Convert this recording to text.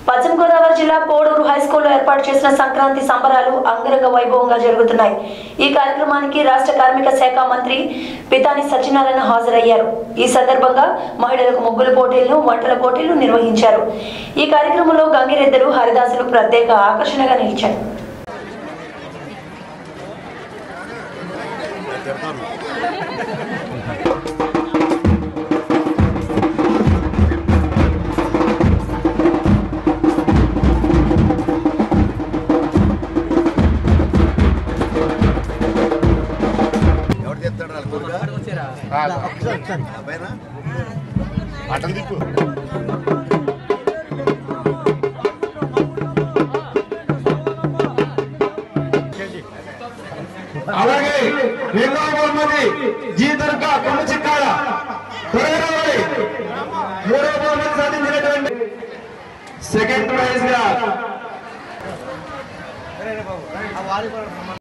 పశ్చిమ గోదావరి జిల్లా కోడూరు హై స్కూల్లో ఏర్పాటు చేసిన సంక్రాంతి సంబరాలు అంగరంగ వైభవంగా జరుగుతున్నాయి ఈ కార్యక్రమానికి రాష్ట్ర కార్మిక శాఖ మంత్రి పితాని సత్యనారాయణ హాజరయ్యారు ఈ సందర్భంగా మహిళలకు ముగ్గుల పోటీలను వంటల పోటీలు నిర్వహించారు ఈ కార్యక్రమంలో గంగిరెద్దులు హరిదాసులు ప్రత్యేక ఆకర్షణగా నిలిచారు ఎవరు చెప్తాడు వాళ్ళ కొడుకా? అబ్బాయినా? అటం తిప్పు అలాగే రెండవ బహుమతి జీ దుర్గా కొమ్మ చిక్కాల త్వరగా రావాలి. మూడవ బహుమతి సాధించినటువంటి సెకండ్ ప్రైజ్ గా